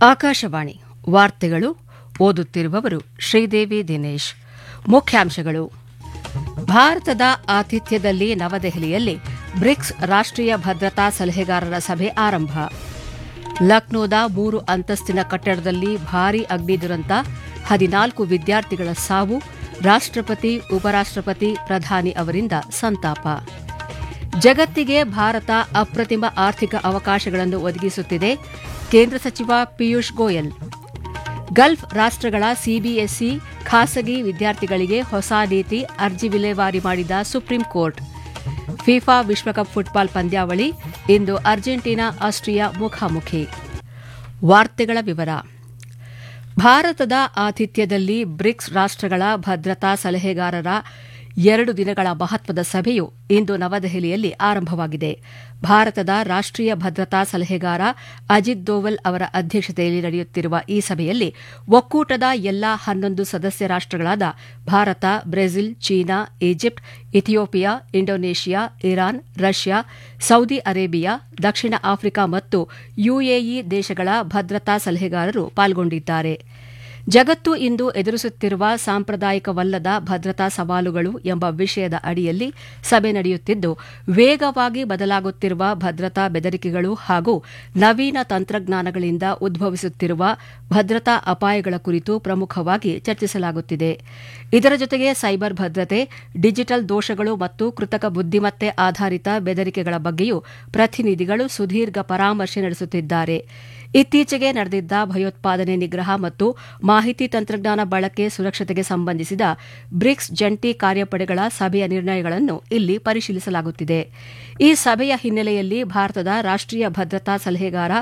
ಆಕಾಶವಾಣಿ ವಾರ್ತೆಗಳು ಓದುತ್ತಿರುವವರು ಶ್ರೀದೇವಿ ದಿನೇಶ್ ಮುಖ್ಯಾಂಶಗಳು ಭಾರತದ ಆತಿಥ್ಯದಲ್ಲಿ ನವದೆಹಲಿಯಲ್ಲಿ ಬ್ರಿಕ್ಸ್ ರಾಷ್ಟ್ರೀಯ ಭದ್ರತಾ ಸಲಹೆಗಾರರ ಸಭೆ ಆರಂಭ ಲಕ್ನೋದ ಮೂರು ಅಂತಸ್ತಿನ ಕಟ್ಟಡದಲ್ಲಿ ಭಾರೀ ಅಗ್ನಿ ದುರಂತ ಹದಿನಾಲ್ಕು ವಿದ್ಯಾರ್ಥಿಗಳ ಸಾವು ರಾಷ್ಟ್ರಪತಿ ಉಪರಾಷ್ಟ್ರಪತಿ ಪ್ರಧಾನಿ ಅವರಿಂದ ಸಂತಾಪ ಜಗತ್ತಿಗೆ ಭಾರತ ಅಪ್ರತಿಮ ಆರ್ಥಿಕ ಅವಕಾಶಗಳನ್ನು ಒದಗಿಸುತ್ತಿದೆ ಕೇಂದ್ರ ಸಚಿವ ಪಿಯೂಷ್ ಗೋಯಲ್ ಗಲ್ಫ್ ರಾಷ್ಟ್ರಗಳ ಸಿಬಿಎಸ್ಇ ಖಾಸಗಿ ವಿದ್ಯಾರ್ಥಿಗಳಿಗೆ ಹೊಸ ನೀತಿ ಅರ್ಜಿ ವಿಲೇವಾರಿ ಮಾಡಿದ ಸುಪ್ರೀಂ ಕೋರ್ಟ್ ಫಿಫಾ ವಿಶ್ವಕಪ್ ಫುಟ್ಬಾಲ್ ಪಂದ್ಯಾವಳಿ ಇಂದು ಅರ್ಜೆಂಟೀನಾ ಆಸ್ಟ್ರಿಯಾ ಮುಖಾಮುಖಿ ವಾರ್ತೆಗಳ ವಿವರ ಭಾರತದ ಆತಿಥ್ಯದಲ್ಲಿ ಬ್ರಿಕ್ಸ್ ರಾಷ್ಟ್ರಗಳ ಭದ್ರತಾ ಸಲಹೆಗಾರರ ಎರಡು ದಿನಗಳ ಮಹತ್ವದ ಸಭೆಯು ಇಂದು ನವದೆಹಲಿಯಲ್ಲಿ ಆರಂಭವಾಗಿದೆ ಭಾರತದ ರಾಷ್ಟ್ರೀಯ ಭದ್ರತಾ ಸಲಹೆಗಾರ ಅಜಿತ್ ದೋವಲ್ ಅವರ ಅಧ್ಯಕ್ಷತೆಯಲ್ಲಿ ನಡೆಯುತ್ತಿರುವ ಈ ಸಭೆಯಲ್ಲಿ ಒಕ್ಕೂಟದ ಎಲ್ಲಾ ಹನ್ನೊಂದು ಸದಸ್ಯ ರಾಷ್ಟ್ರಗಳಾದ Bharata Brazil China Egypt Ethiopia Indonesia Iran Russia Saudi Arabia ದಕ್ಷಿಣ ಆಫ್ರಿಕಾ ಮತ್ತು ಯುಎಇ ದೇಶಗಳ ಭದ್ರತಾ ಸಲಹೆಗಾರರು ಪಾಲ್ಗೊಂಡಿದ್ದಾರೆ ಜಗತ್ತು ಇಂದು ಎದುರಿಸುತ್ತಿರುವ ಸಾಂಪ್ರದಾಯಿಕವಲ್ಲದ ಭದ್ರತಾ ಸವಾಲುಗಳು ಎಂಬ ವಿಷಯದ ಅಡಿಯಲ್ಲಿ ಸಭೆ ನಡೆಯುತ್ತಿದ್ದು ವೇಗವಾಗಿ ಬದಲಾಗುತ್ತಿರುವ ಭದ್ರತಾ ಬೆದರಿಕೆಗಳು ಹಾಗೂ ನವೀನ ತಂತ್ರಜ್ಞಾನಗಳಿಂದ ಉದ್ಭವಿಸುತ್ತಿರುವ ಭದ್ರತಾ ಅಪಾಯಗಳ ಕುರಿತು ಪ್ರಮುಖವಾಗಿ ಚರ್ಚಿಸಲಾಗುತ್ತಿದೆ ಇದರ ಜೊತೆಗೆ ಸೈಬರ್ ಭದ್ರತೆ ಡಿಜಿಟಲ್ ದೋಷಗಳು ಮತ್ತು ಕೃತಕ ಬುದ್ದಿಮತ್ತೆ ಆಧಾರಿತ ಬೆದರಿಕೆಗಳ ಬಗ್ಗೆಯೂ ಪ್ರತಿನಿಧಿಗಳು ಸುದೀರ್ಘ ಪರಾಮರ್ಶೆ ನಡೆಸುತ್ತಿದ್ದಾರೆ ಇತ್ತೀಚೆಗೆ ನಡೆದಿದ್ದ ಭಯೋತ್ಪಾದನೆ ನಿಗ್ರಹ ಮತ್ತು ಮಾಹಿತಿ ತಂತ್ರಜ್ಞಾನ ಬಳಕೆ ಸುರಕ್ಷತೆಗೆ ಸಂಬಂಧಿಸಿದ ಬ್ರಿಕ್ಸ್ ಜಂಟಿ ಕಾರ್ಯಪಡೆಗಳ ಸಭೆಯ ನಿರ್ಣಯಗಳನ್ನು ಇಲ್ಲಿ ಪರಿಶೀಲಿಸಲಾಗುತ್ತಿದೆ ಈ ಸಭೆಯ ಹಿನ್ನೆಲೆಯಲ್ಲಿ ಭಾರತದ ರಾಷ್ಟ್ರೀಯ ಭದ್ರತಾ ಸಲಹೆಗಾರ